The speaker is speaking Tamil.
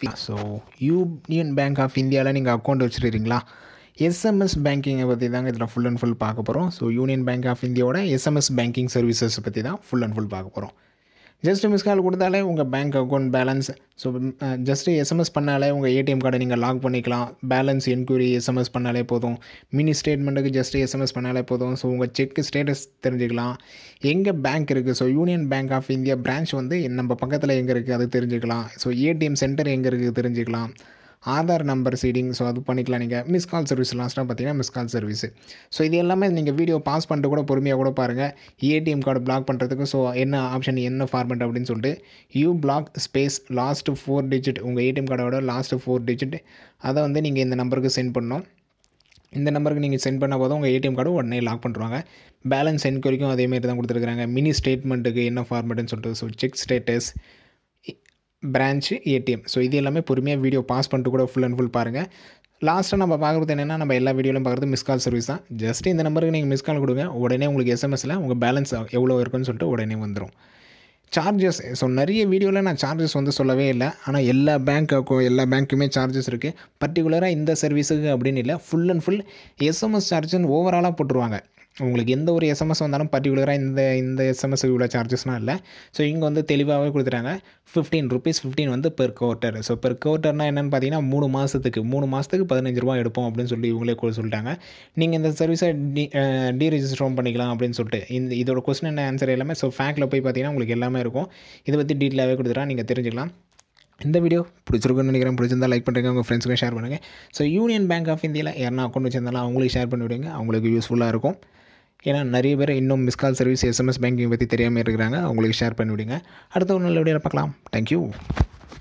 ஸோ யூனியன் பேங்க் ஆஃப் இந்தியாவில் நீங்கள் அக்கௌண்ட் வச்சுருக்கீங்களா எஸ்எம்எஸ் பேங்கிங்கை பற்றி தாங்க இதில் ஃபுல் அண்ட் ஃபுல் பார்க்க போகிறோம் ஸோ யூனியன் பேங்க் ஆஃப் இந்தியாவோட எஸ்எம்எஸ் பேங்கிங் சர்வீசஸ் பற்றி தான் ஃபுல் அண்ட் ஃபுல் பார்க்க போகிறோம் ஜஸ்ட் மிஸ் கால் கொடுத்தாலே உங்கள் bank account balance so just SMS பண்ணாலே உங்கள் ஏடிஎம் கார்டை நீங்கள் லாக் பண்ணிக்கலாம் பேலன்ஸ் என்கொயரி எஸ்எம்எஸ் பண்ணாலே போதும் மினி ஸ்டேட்மெண்ட்டுக்கு ஜஸ்ட் எஸ்எம்எஸ் பண்ணாலே போதும் ஸோ உங்கள் செக் ஸ்டேட்டஸ் தெரிஞ்சுக்கலாம் எங்கே பேங்க் இருக்குது so union bank of India branch வந்து நம்ம பக்கத்தில் எங்கே இருக்குது அது தெரிஞ்சுக்கலாம் ஸோ ஏடிஎம் சென்டர் எங்கே இருக்குது தெரிஞ்சுக்கலாம் ஆதார் நம்பர் சீடிங் ஸோ அது பண்ணிக்கலாம் நீங்கள் மிஸ் கால் சர்வீஸ் லாஸ்ட்டாக பார்த்தீங்கன்னா மிஸ் கால் சர்வீஸ் ஸோ இது எல்லாமே நீங்கள் வீடியோ பாஸ் பண்ணிட்டு கூட பொறுமையாக கூட பாருங்கள் ஏடிஎம் கார்டு பிளாக் பண்ணுறதுக்கு ஸோ என்ன ஆப்ஷன் என்ன ஃபார்மெட் அப்படின்னு சொல்லிட்டு you block space last four digit உங்கள் ஏடிஎம் கார்டோட லாஸ்ட்டு ஃபோர் டிஜிட் அதை வந்து நீங்கள் இந்த நம்பருக்கு சென்ட் பண்ணணும் இந்த நம்பருக்கு நீங்கள் சென்ட் பண்ண போதும் உங்கள் ஏடிஎம் கார்டு உடனே லாக் பண்ணுறாங்க பேலன்ஸ் என்கொயரிக்கும் அதேமாரி தான் கொடுத்துருக்குறாங்க மினி ஸ்டேட்மெண்ட்டுக்கு என்ன ஃபார்மெட்டுன்னு சொல்லிட்டு so check status branch ATM so இது எல்லாமே பொறுமையாக வீடியோ பாஸ் பண்ணிட்டு கூட ஃபுல் அண்ட் ஃபுல் பாருங்கள் லாஸ்ட்டாக நம்ம பார்க்குறது என்னென்னா நம்ம எல்லா வீடியோலையும் பார்க்குறது மிஸ் கால் சர்வீஸ் தான் ஜஸ்ட் இந்த நம்பருக்கு நீங்கள் மிஸ் கால் கொடுங்க உடனே உங்களுக்கு எஸ்எம்எஸில் உங்கள் பேலன்ஸ் எவ்வளோ இருக்குன்னு சொல்லிட்டு உடனே வந்துடும் சார்ஜஸ் ஸோ நிறைய வீடியோவில் நான் சார்ஜஸ் வந்து சொல்லவே இல்லை ஆனால் எல்லா பேங்க்குக்கும் எல்லா பேங்க்குமே சார்ஜஸ் இருக்குது பர்டிகுலராக இந்த சர்வீஸுக்கு அப்படின்னு இல்லை ஃபுல் அண்ட் ஃபுல் எஸ்எம்எஸ் சார்ஜுன்னு ஓவராலாக போட்டுருவாங்க உங்களுக்கு எந்த ஒரு எஸ்எம்எஸ் வந்தாலும் பர்டிகுலராக இந்த இந்த எஸ்எம்எஸ் இவ்வளோ சார்ஜஸ்லாம் இல்லை ஸோ இங்கே வந்து தெளிவாகவே கொடுத்துட்டாங்க ஃபிஃப்டீன் ருபீஸ் ஃபிஃப்டீன் வந்து பெர் குவார்ட்டர் ஸோ பெர் குவார்ட்டர்னால் என்னென்னு பார்த்தீங்கன்னா மூணு மாதத்துக்கு மூணு மாதத்துக்கு பதினஞ்சு ரூபா எடுப்போம் அப்படின்னு சொல்லி இவங்களே கூட சொல்லிட்டாங்க நீங்கள் இந்த சர்வீஸை டி டீரெஜிஸ்டரும் பண்ணிக்கலாம் அப்படின்னு சொல்லிட்டு இந்த இதோட கொஸ்டின் என்ன ஆன்சர் எல்லாமே ஸோ ஃபேக்கில் போய் பார்த்தீங்கன்னா உங்களுக்கு எல்லாமே இருக்கும் இதை பற்றி டீட்டெயிலாகவே கொடுத்துட்டா நீங்கள் தெரிஞ்சுக்கலாம் இந்த வீடியோ பிடிச்சிருக்குன்னு நினைக்கிறேன் பிடிச்சிருந்தா லைக் பண்ணுறேங்க உங்கள் ஃப்ரெண்ட்ஸுக்கும் ஷேர் பண்ணுங்கள் ஸோ யூனியன் பேங்க் ஆஃப் இந்தியாவில் யாருன்னா அக்கௌண்ட் வச்சிருந்தாலும் அவங்களுக்கு ஷேர் பண்ணி விடுங்க அவங்களுக்கு யூஸ்ஃபுல்லாக இருக்கும் ஏன்னா நிறைய பேர் இன்னும் miss call service SMS banking பற்றி தெரியாமல் இருக்கிறாங்க அவங்களுக்கு ஷேர் பண்ணி விடுங்க அடுத்த ஒரு நல்ல வீடியோவில் பார்க்கலாம் தேங்க்யூ